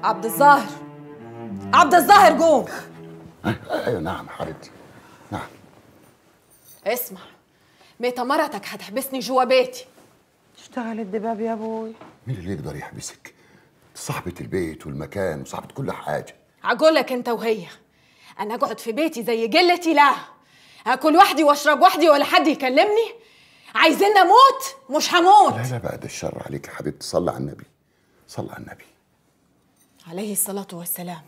عبد الظاهر عبد الظاهر قوم ايوه نعم حبيبتي نعم اسمع ميتا مرتك هتحبسني جوا بيتي اشتغل الدباب يا ابوي مين اللي يقدر يحبسك صاحبة البيت والمكان وصاحبة كل حاجة عقول لك انت وهي انا اقعد في بيتي زي قلتي لا اكل وحدي واشرب وحدي ولا حد يكلمني عايزين اموت مش هموت لا لا بعد الشر عليك يا حبيبتي صلي على النبي صلي على النبي عليه الصلاة والسلام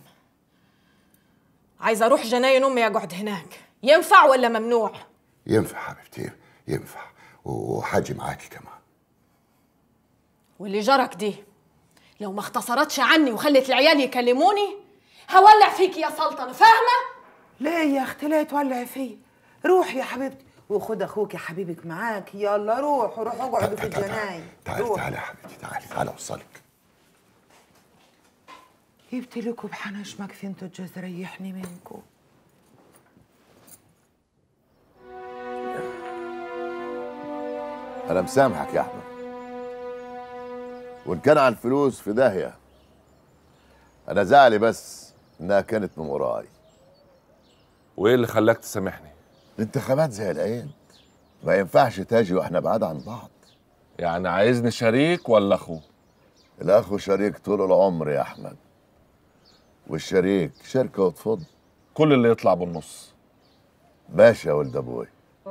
عايزة أروح جناين أمي أقعد هناك ينفع ولا ممنوع؟ ينفع حبيبتي ينفع وحاجي معاكي كمان واللي جرك دي لو ما اختصرتش عني وخلت العيال يكلموني هولع فيك يا سلطنة فاهمة؟ ليه يا اختي لا تولعي فيه روح يا حبيبتي وخد اخوك يا حبيبك معاك يلا روح روح اقعدوا في الجناين تعالي روح. تعالي يا حبيبتي تعالي تعالي اوصلك يبتلكوا بحنشمك في انتوا الجوز ريحني منكم انا مسامحك يا احمد وان كان على الفلوس في داهيه انا زعلي بس انها كانت من وراي وايه اللي خلاك تسامحني الانتخابات زي العين ما ينفعش تاجي واحنا بعاد عن بعض يعني عايزني شريك ولا اخو الاخ شريك طول العمر يا احمد والشريك شركه وتفض كل اللي يطلع بالنص باشا ولد ابوي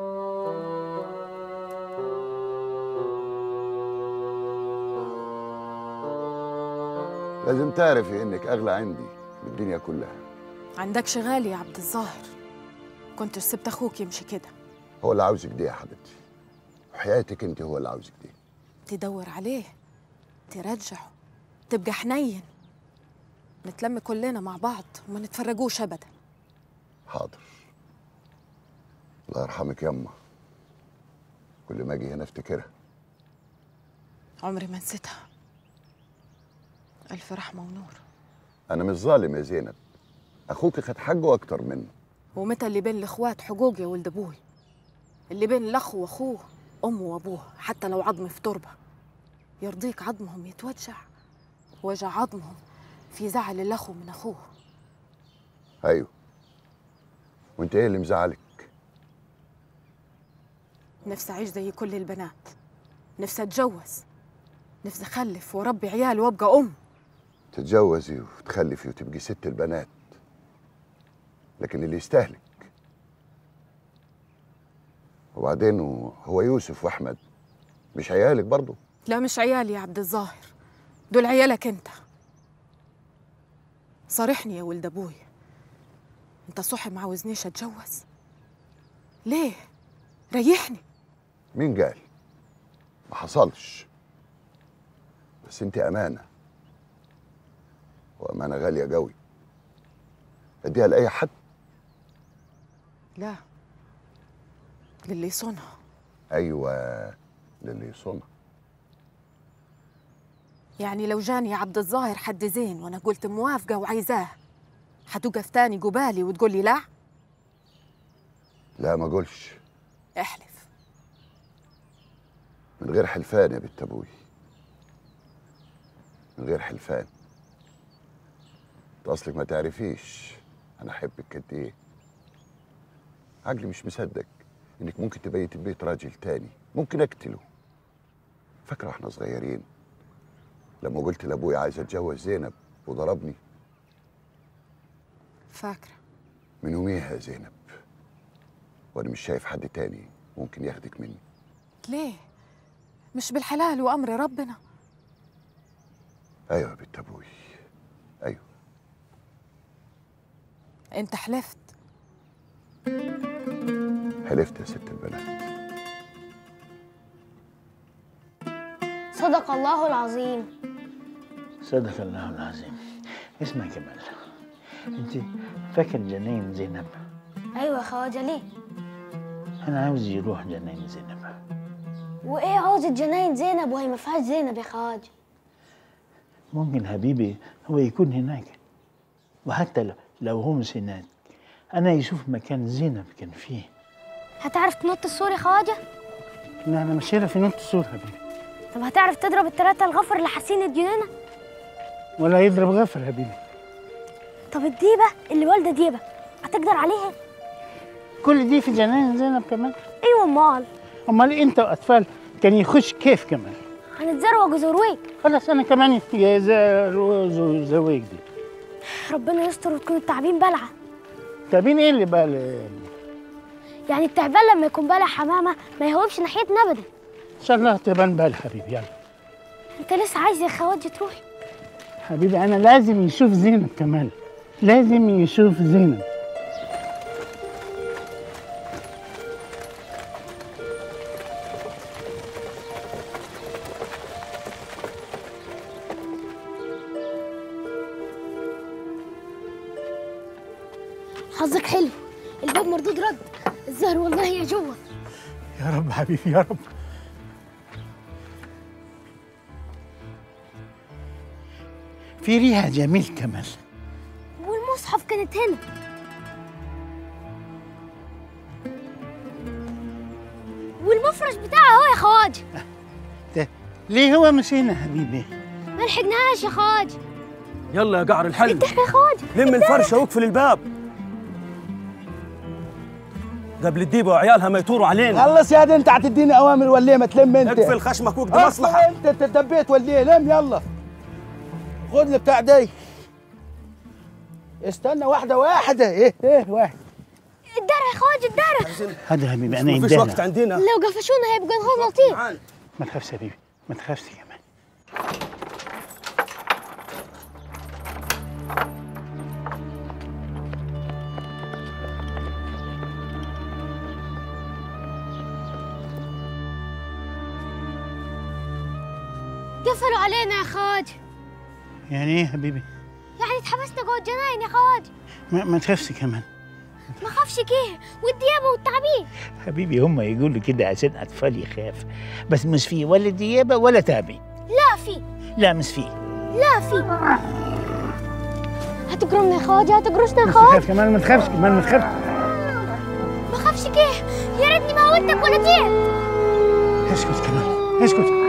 لازم تعرفي انك اغلى عندي من الدنيا كلها عندكش غالي يا عبد الظاهر كنت سبت أخوك يمشي كده هو اللي عاوزك دي يا حبيبتي وحياتك انت هو اللي عاوزك دي تدور عليه ترجعه تبقى حنين نتلم كلنا مع بعض وما نتفرجوش أبدا حاضر الله يرحمك يما كل ما اجي هنا افتكرها عمري ما نسيتها ألف رحمة ونور انا مش ظالم يا زينب اخوك خد حقه اكتر منه ومتى اللي بين الاخوات حقوق يا ولد ابوي اللي بين الاخ واخوه امه وابوه حتى لو عظم في تربه يرضيك عظمهم يتوجع وجع عظمهم في زعل الاخو من اخوه ايوه وانت ايه اللي مزعلك نفسي اعيش زي كل البنات نفسي اتجوز نفسي اخلف واربي عيال وابقى ام تتجوزي وتخلفي وتبقي ست البنات لكن اللي يستهلك وبعدين هو يوسف واحمد مش عيالك برضه لا مش عيالي يا عبد الظاهر دول عيالك انت صارحني يا ولد ابوي انت صح ما عاوزنيش اتجوز ليه ريحني مين قال ما حصلش بس انت امانه وامانه غاليه قوي اديها لاي حد لا للي يصونها ايوه للي يصونها يعني لو جاني عبد الظاهر حد زين وانا قلت موافقه وعايزاه هتوقف تاني قبالي وتقول لي لا لا ما اقولش احلف من غير حلفان يا بنت ابوي من غير حلفان انت اصلك ما تعرفيش انا احبك قد ايه عقلي مش مصدق انك ممكن تبيت ببيت راجل تاني ممكن اقتله فاكره واحنا صغيرين لما قلت لابوي عايز اتجوز زينب وضربني فاكره من يوميها يا زينب وانا مش شايف حد تاني ممكن ياخدك مني ليه مش بالحلال وامر ربنا ايوه يا بنت ابوي ايوه انت حلفت حلفت يا ست البنات صدق الله العظيم صدق الله العظيم اسمع جمال انت فاكر جنين زينب ايوه يا خواجه ليه انا عاوز يروح جنين زينب وايه عوزة جناين زينب وهي ما فيهاش زينب يا خواجه ممكن حبيبي هو يكون هناك وحتى لو- لو هو مش هناك انا يشوف مكان زينب كان فيه هتعرف تنط السور يا خواجه لا انا مش هنا في نط الصور حبيبي طب هتعرف تضرب التلاتة الغفر اللي حاسين الجنينة ولا يضرب غفر حبيبي طب الديبة اللي والدة ديبة هتقدر عليها؟ كل دي في جنان زينب كمان ايوه امال امال انت واطفال كان يخش كيف كمان هنتزروج وزرويك خلاص انا كمان يا زو- زويك دي ربنا يستر وتكون التعبين بلعة تابين ايه اللي بقى يعني التعبان لما يكون بلع حمامة ما يهوبش ناحيتنا ابدا ان شاء الله تبان بال حبيبي يلا انت لسه عايز يا خواتي تروحي حبيبي انا لازم يشوف زينب كمان لازم يشوف زينب حظك حلو الباب مردود رد الزهر والله يا جوه يا رب حبيبي يا رب في ريحة جميل كمان والمصحف كانت هنا والمفرش بتاعها اهو يا خواجه ده ليه هو مش هنا حبيبي ما لحقناهاش يا خواجه يلا يا قعر الحل اتحنا يا خواجه لم الفرشه واقفل الباب قبل الديبه وعيالها ما يطوروا علينا خلص يا دي انت هتديني اوامر ولا إيه؟ ما تلم انت اقفل خشمك وقد اصلا مصلحه انت تدبيت ولا إيه؟ لم يلا خد لي بتاع دي استنى واحده واحده ايه ايه واحد الدار يا خواجه الدار هذا حبيبي انا ما فيش يندهنا. وقت عندنا لو قفشونا هيبقى غلطين ما تخافش حبيبي ما تخافش كمان قفلوا علينا يا خواجه يعني ايه حبيبي يعني اتحبسنا جوه الجناين يا خواجه ما, ما تخافش كمان ما خافش كيه والديابه والتعبين حبيبي هم يقولوا كده عشان اطفال يخاف بس مش في ولا ديابه ولا تعبي لا في لا مش في لا في هتجرمنا يا خواجه هتجرشنا يا ما خواجه تخاف كمان ما تخافش كمان ما تخافش ما خافش كيه يا ريتني ما ودك ولا ديت اسكت كمان اسكت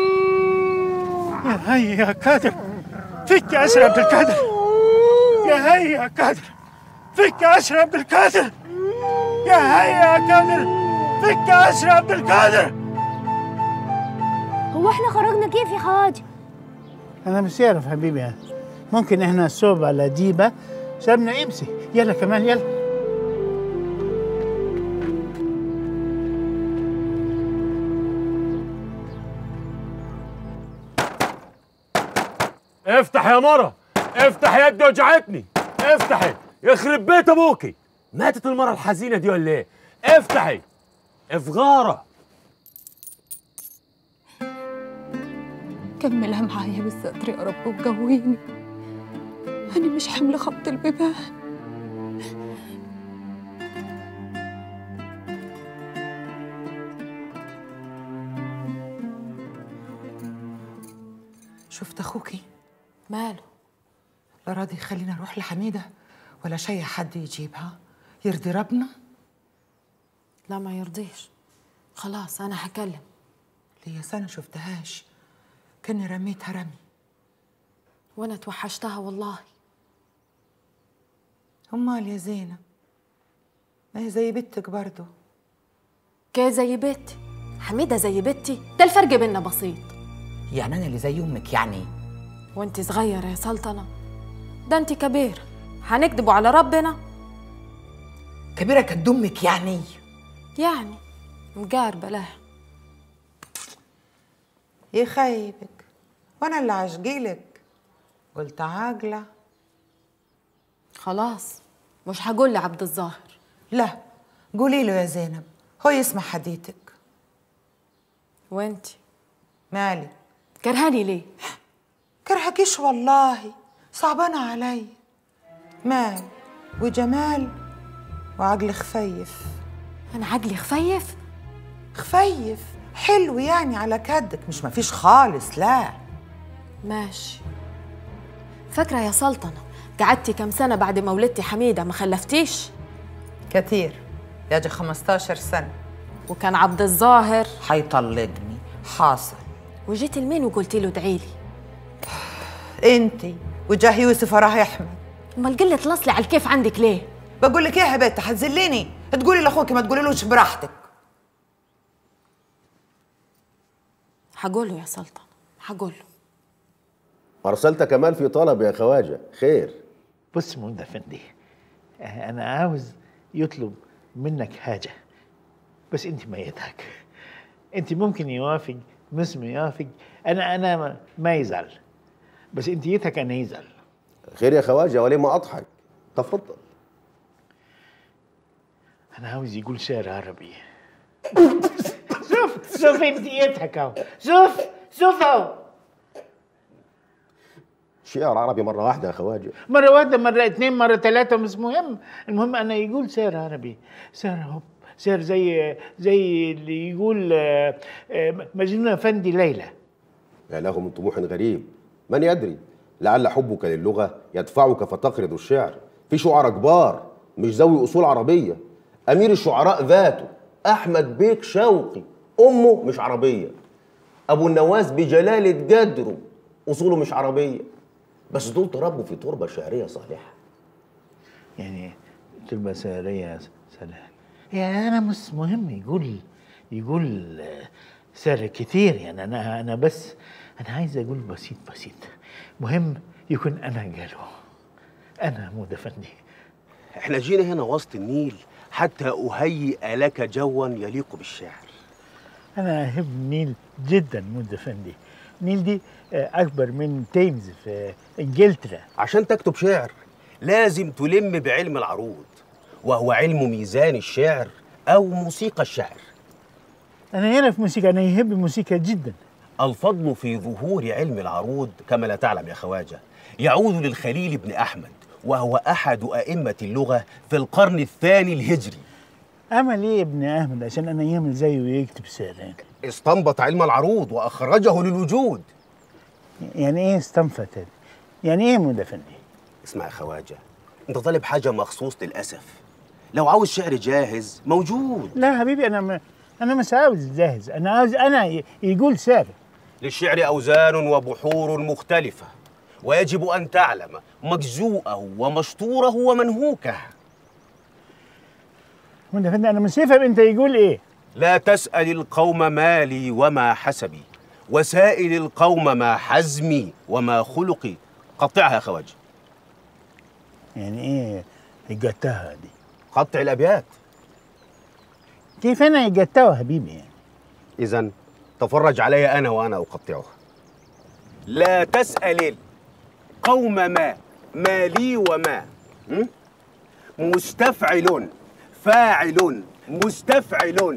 يا هي يا كادر فك يا اسر عبد القادر يا هي يا كادر فك يا اسر عبد القادر يا هي يا كادر فك يا اسر عبد القادر هو احنا خرجنا كيف يا خواجه انا مش عارف حبيبي ممكن احنا الصوب على ديبه سابنا امسي يلا كمان يلا افتح يا مرة افتح يدي وجعتني افتحي يخرب بيت ابوكي ماتت المرة الحزينة دي ولا ايه افتحي افغارة كملها معايا بالستر يا رب وقويني أنا مش حمل خبط البيبان شفت اخوكي ماله لا راضي يخلينا نروح لحميده ولا شيء حد يجيبها يرضي ربنا لا ما يرضيش خلاص أنا هكلم ليا سنه شفتهاش كاني رميتها رمي وأنا توحشتها والله امال يا زينب ما هي زي بنتك برضه كي زي بيتي حميدة زي بنتي ده الفرق بينا بسيط يعني انا اللي زي امك يعني وانت صغيرة يا سلطنة ده انت كبير هنكدبوا على ربنا كبيره كانت امك يعني يعني مقاربة لها يخيبك وانا اللي عشقيلك قلت عاقله خلاص مش هقول لعبد الظاهر لا قولي له يا زينب هو يسمع حديثك وانت مالي كرهاني ليه كرهكيش والله صعبانة علي مال وجمال وعقل خفيف انا عقلي خفيف خفيف حلو يعني على كدك مش مفيش خالص لا ماشي فاكرة يا سلطنة قعدتي كم سنة بعد ما ولدتي حميدة ما خلفتيش كتير يجي 15 سنة وكان عبد الظاهر هيطلقني حاصل وجيت لمين وقلتي له ادعي لي انت وجاه يوسف وراه احمد امال قله الاصل على الكيف عندك ليه بقول لك ايه يا بنت هتذليني تقولي لاخوك ما تقوليلوش براحتك هقوله يا سلطان هقوله أرسلت كمال في طلب يا خواجة خير بص مولد افندي آه، انا عاوز يطلب منك حاجه بس انت ما يضحك انت ممكن يوافق مسلم يوافق انا انا ما- ما يزعل بس انت يضحك انا يزعل خير يا خواجة وليه ما أضحك تفضل انا عاوز يقول شعر عربي شوف شوف انت يضحك اهو شوف شوف اهو شعر عربي مرة واحدة يا خواجة مرة واحدة مرة اثنين مرة ثلاثة مش مهم المهم أنا يقول سعر عربي سعر هوب سعر زي زي اللي يقول آه، آه، مجنون أفندي ليلى يا له من طموح غريب من يدري لعل حبك للغة يدفعك فتقرض الشعر في شعراء كبار مش ذوي أصول عربية أمير الشعراء ذاته أحمد بيك شوقي أمه مش عربية أبو النواس بجلالة جدره أصوله مش عربية بس دول تربوا في تربة شعرية صالحة يعني تبقى سعرية سلام يعني أنا مش مهم يقول يقول آه، سعر كتير يعني أنا أنا بس أنا عايز أقول بسيط بسيط مهم يكون أنا قاله أنا مود أفندي احنا جينا هنا وسط النيل حتى أهيئ لك جوا يليق بالشعر أنا أحب النيل جدا مود أفندي النيل دي آه، أكبر من تيمز في إنجلترا عشان تكتب شعر لازم تلم بعلم العروض وهو علم ميزان الشعر أو موسيقى الشعر أنا هنا في موسيقى أنا يحب الموسيقى جدا الفضل في ظهور علم العروض كما لا تعلم يا خواجة يعود للخليل بن أحمد وهو أحد أئمة اللغة في القرن الثاني الهجري عمل إيه ابن أحمد عشان أنا يعمل زيه ويكتب سعر استنبط علم العروض وأخرجه للوجود يعني إيه استنفت هذه؟ يعني إيه مود أفندي؟ اسمع يا خواجة أنت طالب حاجة مخصوص للأسف لو عاوز شعر جاهز موجود لا حبيبي أنا ما أنا مش عاوز جاهز أنا عاوز أنا ي- يقول سعر للشعر أوزان وبحور مختلفة ويجب أن تعلم مجزوءه ومشطوره ومنهوكه مود أفندي أنا مش هفهم أنت يقول إيه لا تسأل القوم ما لي وما حسبي وسائل القوم ما حزمي وما خلقي قطعها يا خواجة يعني إيه يقطعها دي؟ قطع الأبيات كيف أنا يقطعها حبيبي يعني؟ إذا تفرج علي أنا وأنا أقطعها لا تسأل القوم ما ما لي وما م? مستفعل فاعل مستفعل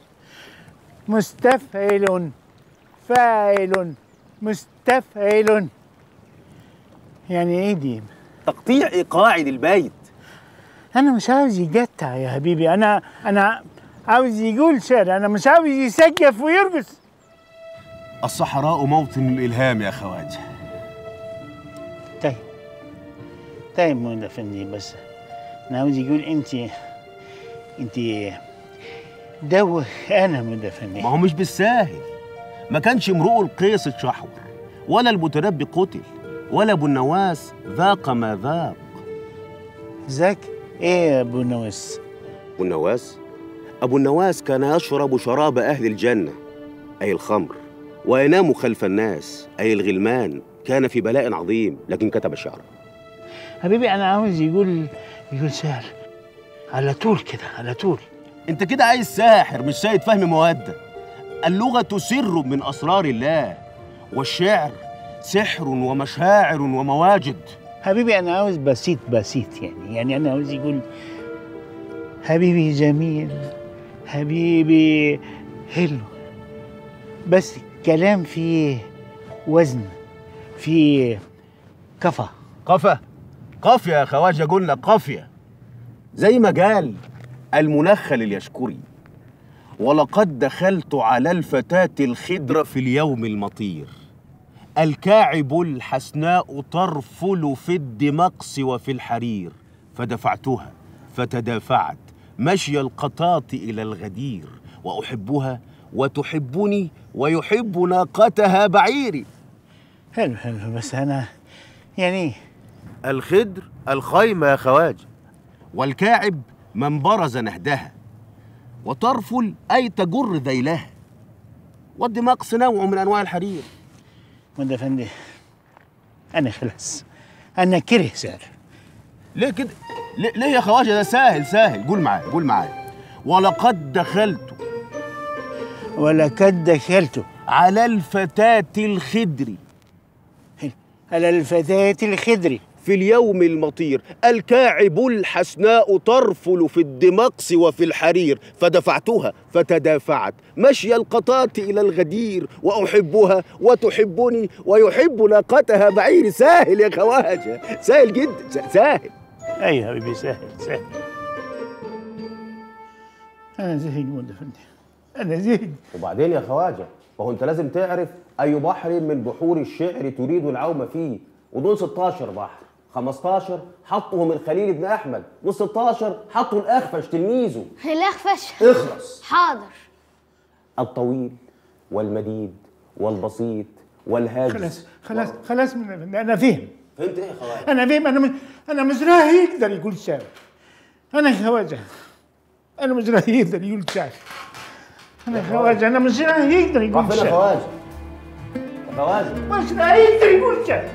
مستفعل فاعل مستفعل يعني ايه دي؟ تقطيع إيقاعي للبيت انا مش عاوز يقطع يا حبيبي انا انا عاوز يقول شعر انا مش عاوز يسقف ويرقص الصحراء موطن الإلهام يا خواجه طيب طيب مولى فني بس انا عاوز يقول انت انت دوخ انا مولى فني ما هو مش بالساهل ما كانش امرؤ القيس اتشحور ولا المتنبي قتل ولا ابو النواس ذاق ما ذاق ذاك ايه يا ابو نواس ابو النواس ابو النواس كان يشرب شراب اهل الجنه اي الخمر وينام خلف الناس اي الغلمان كان في بلاء عظيم لكن كتب الشعر حبيبي انا عاوز يقول يقول شعر على طول كده على طول انت كده عايز ساحر مش سيد فهم مودة اللغة سر من أسرار الله والشعر سحر ومشاعر ومواجد حبيبي انا عاوز بسيط بسيط يعني يعني انا عاوز يقول حبيبي جميل حبيبي حلو بس كلام فيه وزن فيه كفى قفا قافية يا خواجة قلنا قافية زي ما قال المنخل اليشكري ولقد دخلت على الفتاة الخضر في اليوم المطير الكاعب الحسناء ترفل في الدمقس وفي الحرير فدفعتها فتدافعت مشي القطاط إلى الغدير وأحبها وتحبني ويحب ناقتها بعيري حلو حلو بس انا يعني ايه الخدر الخيمة يا خواجة والكاعب من برز نهدها وترفل أي تجر ذيلها والدماغ نوع من أنواع الحرير وده فندي انا خلاص انا كره سعر ليه كده ليه, ليه يا خواجة ده سهل سهل قول معايا قول معايا ولقد دخلت ولقد دخلت على الفتاة الخدر على الفتاة الخدر في اليوم المطير الكاعب الحسناء ترفل في الدمقس وفي الحرير فدفعتها فتدافعت مشي القطاة إلى الغدير وأحبها وتحبني ويحب لاقتها بعير ساهل يا خواجة سهل جدا س- ساهل ايوه يا حبيبي سهل سهل انا زهق وده فندي انا زهق وبعدين يا خواجة ما هو انت لازم تعرف اي بحر من بحور الشعر تريد العوم فيه ودول 16 بحر 15 حطهم الخليل بن احمد و16 حطوا الاخفش تلميذه الاخفش اخلص حاضر الطويل والمديد والبسيط والهاجس خلاص خلاص خلاص من الفندي. انا فهم فهمت ايه يا خواجة؟ انا فهم انا م- انا مش راح يقدر يقول شعر انا خواجه انا مش راح يقدر يقول شعر انا خواجه انا مش راح يقدر راح يقول فين يا شعر خواجة؟ يا خواجة مش راح يقدر يقول شعر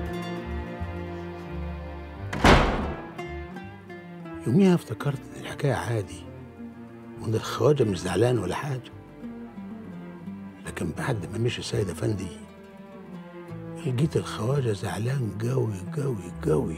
يوميها افتكرت ان الحكايه عادي وان الخواجه مش زعلان ولا حاجه لكن بعد ما مشي سيد افندي لقيت الخواجه زعلان قوي قوي قوي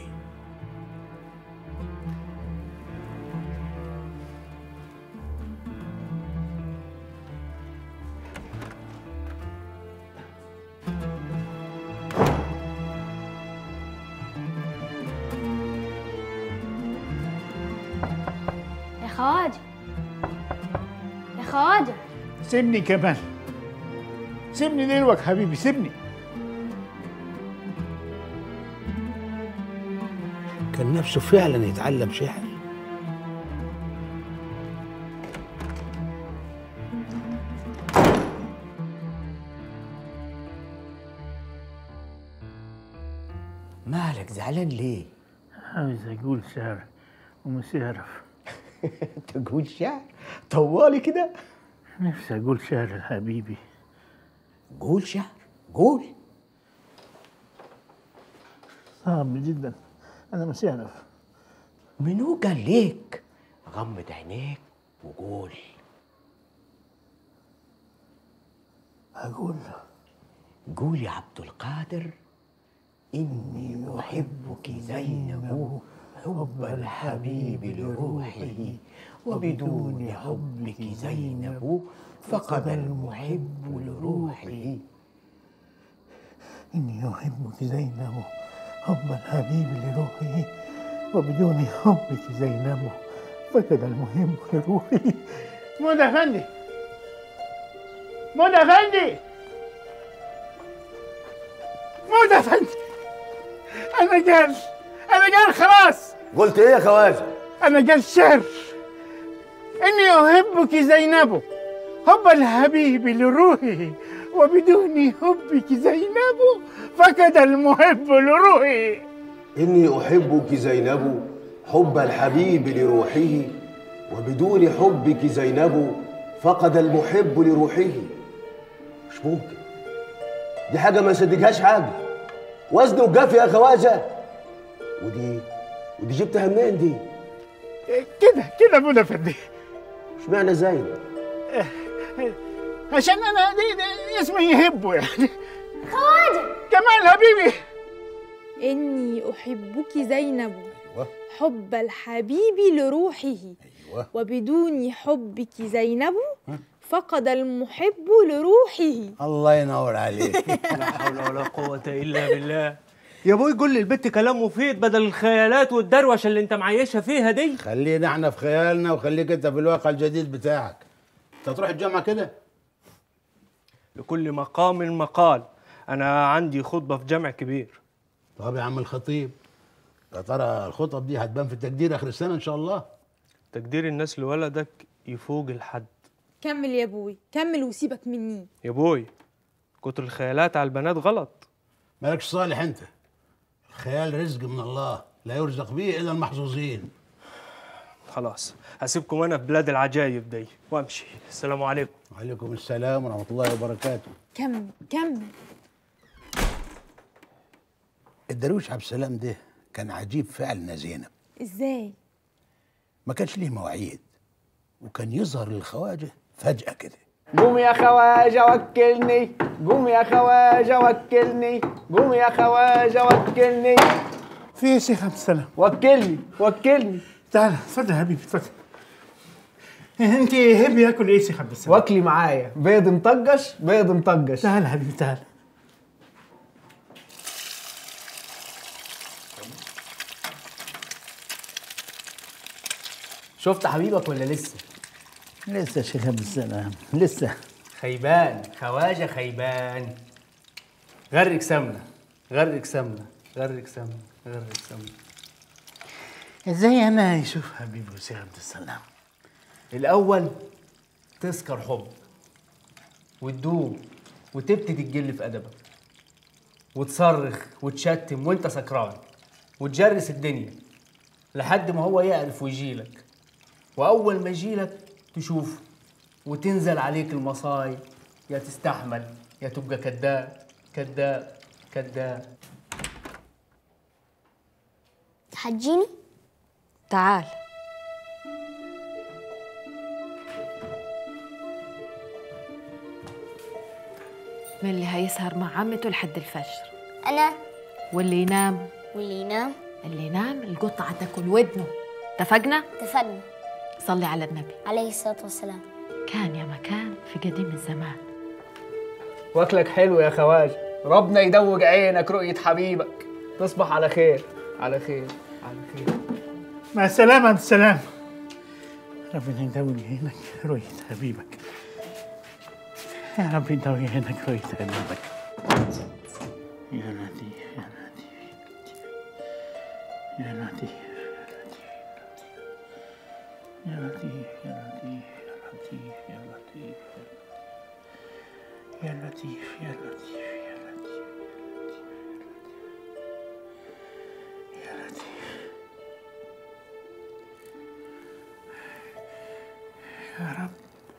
يا خواجه يا خواجه سيبني كمان سيبني دلوقتي حبيبي سيبني كان نفسه فعلا يتعلم شعر مالك زعلان ليه؟ عاوز اقول شعر ومش عارف تقول شعر طوالي كده نفسي اقول شعر يا حبيبي قول شعر قول صعب جدا انا مش عارف منو قال ليك غمض عينيك وقول اقول قول يا عبد القادر إني أحبك زينب حب الحبيب لروحه وبدون حبك زينب فقد المحب لروحه إني أحبك زينب حب الحبيب لروحه وبدون حبك زينب فقد المحب لروحه مودة أفندي مودة أفندي مودة أفندي أنا قال أنا قال خلاص قلت ايه يا خواجة؟ أنا قال شعر إني أحبك زينب حب الحبيب لروحه وبدون حبك زينب فقد المحب لروحه إني أحبك زينب حب الحبيب لروحه وبدون حبك زينب فقد المحب لروحه مش ممكن دي حاجة ما يصدقهاش حاجة وزن وجاف يا خواجة ودي ودي جبتها منين دي؟ كده كده منى فندي اشمعنى زينب؟ عشان انا دي, دي اسمي يحبه يعني خواجه كمان حبيبي إني أحبك زينب أيوة. حب الحبيب لروحه أيوة. وبدون حبك زينب فقد المحب لروحه الله ينور عليك لا حول ولا قوة إلا بالله يا ابوي قول للبت كلام مفيد بدل الخيالات والدروشه اللي انت معيشها فيها دي خلينا احنا في خيالنا وخليك انت في الواقع الجديد بتاعك انت هتروح الجامعه كده لكل مقام مقال انا عندي خطبه في جامع كبير طب يا عم الخطيب يا ترى الخطب دي هتبان في التقدير اخر السنه ان شاء الله تقدير الناس لولدك يفوق الحد كمل يا ابوي كمل وسيبك مني يا بوي كتر الخيالات على البنات غلط مالكش صالح انت خيال رزق من الله لا يرزق به الا المحظوظين خلاص هسيبكم انا في بلاد العجايب دي وامشي السلام عليكم وعليكم السلام ورحمه الله وبركاته كمل كمل الدرويش عبد السلام ده كان عجيب فعلا زينب ازاي ما كانش ليه مواعيد وكان يظهر للخواجه فجاه كده قوم يا خواجة وكلني قوم يا خواجة وكلني قوم يا خواجة وكلني في يا شيخ عبد السلام وكلني وكلني تعال اتفضل يا حبيبي اتفضل انت هبي ياكل ايه يا شيخ عبد السلام واكلي معايا بيض مطقش بيض مطقش تعال يا حبيبي تعال شفت حبيبك ولا لسه لسه يا شيخ عبد السلام لسه خيبان خواجة خيبان غرق سمنة غرق سمنة غرق سمنة غرق سمنة ازاي انا يشوف حبيبي يا شيخ عبد السلام الأول تسكر حب وتدوب وتبتدي تجل في أدبك وتصرخ وتشتم وانت سكران وتجرس الدنيا لحد ما هو يعرف ويجيلك وأول ما يجيلك تشوفه وتنزل عليك المصايب يا تستحمل يا تبقى كذاب كذاب كذاب تحجيني تعال من اللي هيسهر مع عمته لحد الفجر انا واللي ينام واللي ينام اللي ينام القطعة تاكل ودنه اتفقنا؟ اتفقنا صلي على النبي عليه الصلاة والسلام كان يا مكان في قديم الزمان واكلك حلو يا خواجة ربنا يدوج عينك رؤية حبيبك تصبح على خير على خير على خير مع السلامة عبد السلام ربنا يداوي عينك رؤية حبيبك يا رب يداوي عينك رؤية حبيبك يا لطيف يا لطيف يا لطيف يا لطيف يا لطيف يا لطيف يا لطيف يا لطيف يا لطيف يا لطيف يا رب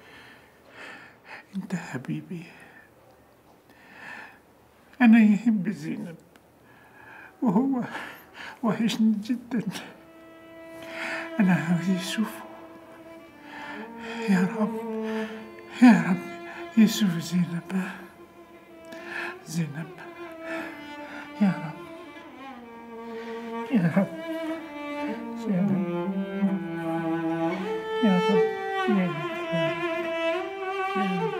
انت حبيبي انا يحب زينب وهو وحشني جدا انا عاوز يشوفه يا رب يا رب يشوف زينب زينب يا رب يا رب زينب يا رب يا رب يا رب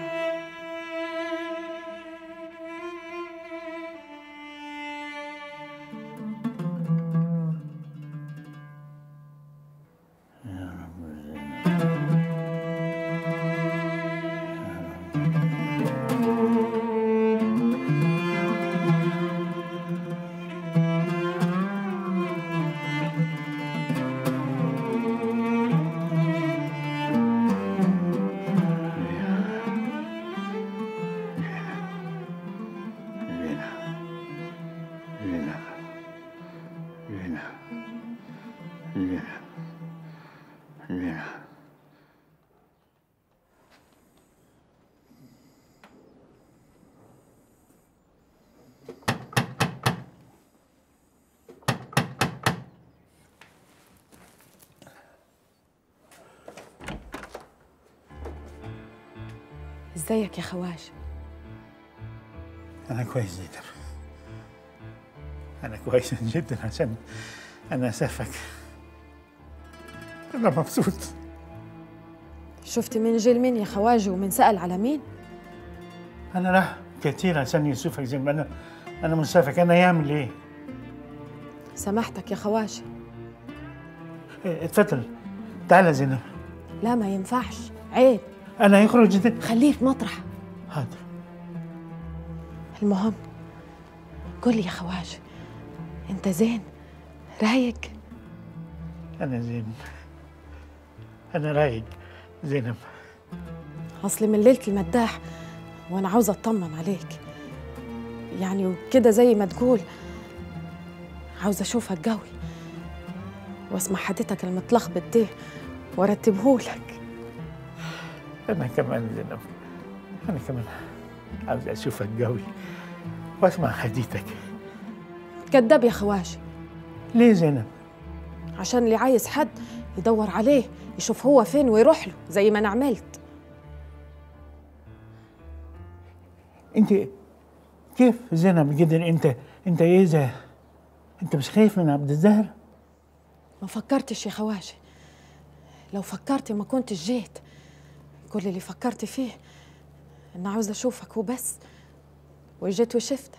ازيك يا خواج أنا كويس جدا أنا كويس جدا عشان أنا أسافك أنا مبسوط شفتي مين جيل مين يا خواجه ومن سأل على مين أنا راح كتير عشان يشوفك زي ما أنا أنا مسافك أنا يعمل إيه؟ سامحتك يا خواجه إيه، اتفضل تعال يا زينب لا ما ينفعش عيب أنا هيخرج جدا خليه في مطرح حاضر المهم قول لي يا خواجه انت زين رايق أنا زين أنا رايق زينب اصلي من ليله المداح وانا عاوزه اطمن عليك يعني وكده زي ما تقول عاوزة أشوفك قوي واسمع حديثك المتلخبط ده وارتبهولك أنا كمان زينب أنا كمان عاوز أشوفك قوي وأسمع حديثك كداب يا خواجي ليه زينب؟ عشان اللي عايز حد يدور عليه يشوف هو فين ويروح له زي ما أنا عملت أنت كيف زينب قدر أنت أنت إيه زي أنت مش خايف من عبد الزهر؟ ما فكرتش يا خواجي لو فكرت ما كنتش جيت كل اللي فكرت فيه إن عاوزة أشوفك وبس وجيت وشفتك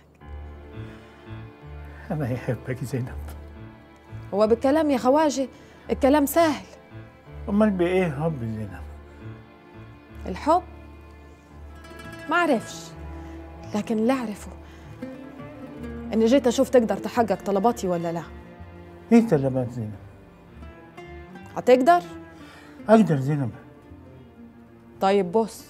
أنا يحبك زينب هو بالكلام يا خواجي الكلام سهل أمال بإيه حب زينب؟ الحب ما عرفش لكن اللي أعرفه إني جيت أشوف تقدر تحقق طلباتي ولا لا إيه طلبات زينب؟ هتقدر؟ أقدر زينب طيب بص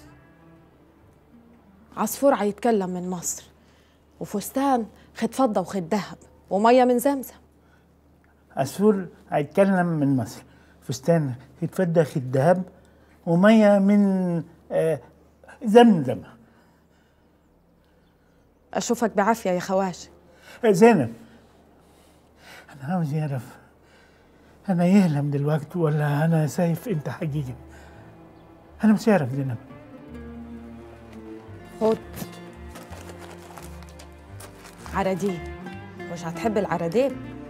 عصفور هيتكلم من مصر وفستان خد فضة وخد ذهب ومية من زمزم عصفور هيتكلم من مصر فستان يتفدخ الذهب ومية من آه زمزم أشوفك بعافية يا خواجي آه، زينب أنا عاوز يعرف أنا يهلم دلوقتي ولا أنا شايف أنت حقيقي أنا مش عارف زينب خد عرادين مش هتحب العرادين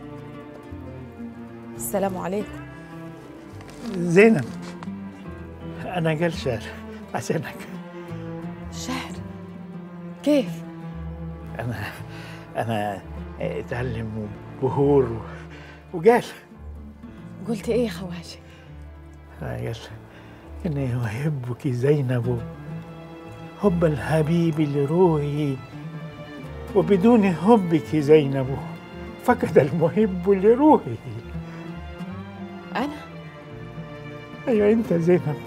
السلام عليكم زينب أنا قال شعر عشانك شعر كيف أنا أنا أتعلم بهور وقال قلت إيه يا خواجي قال إني أحبك زينب حب الحبيب لروحي وبدون حبك زينب فقد المحب لروحي أنا أيوة أنت زينب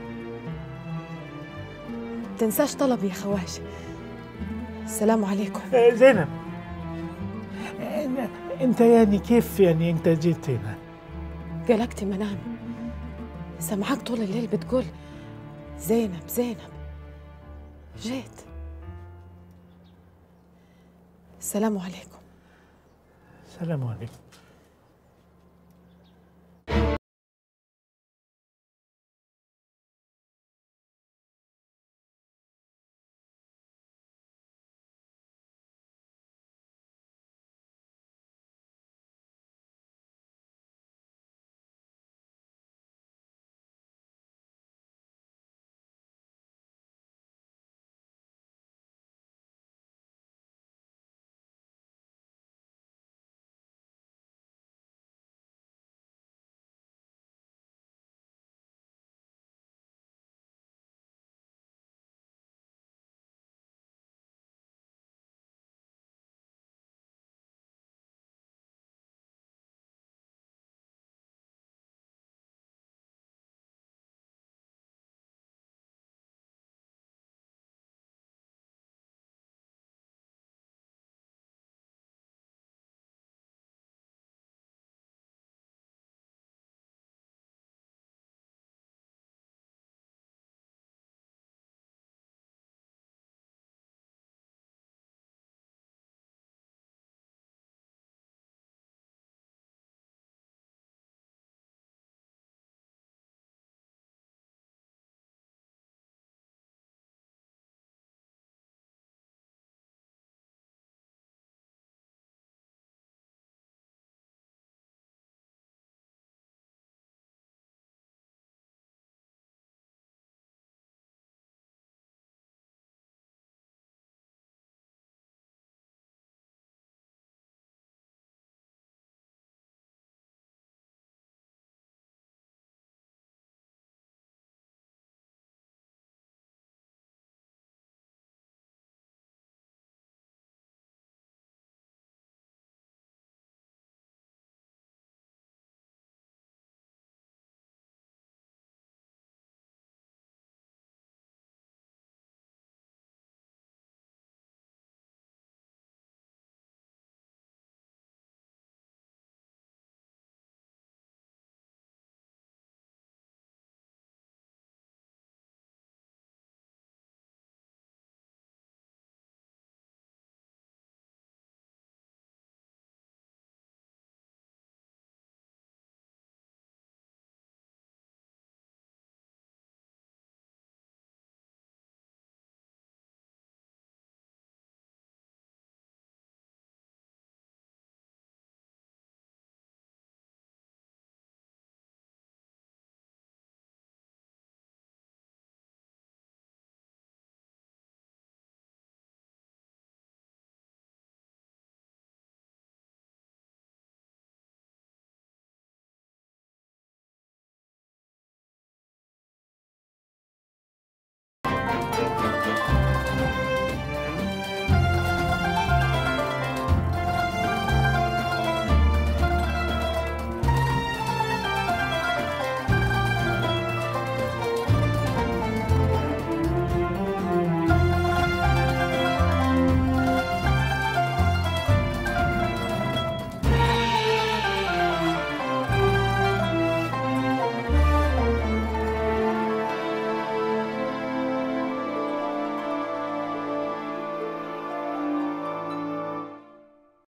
تنساش طلبي يا خواجي السلام عليكم آه، زينب أنا- أنت يعني كيف يعني أنت جيت هنا قلقت منام سمعك طول الليل بتقول زينب زينب جيت السلام عليكم السلام عليكم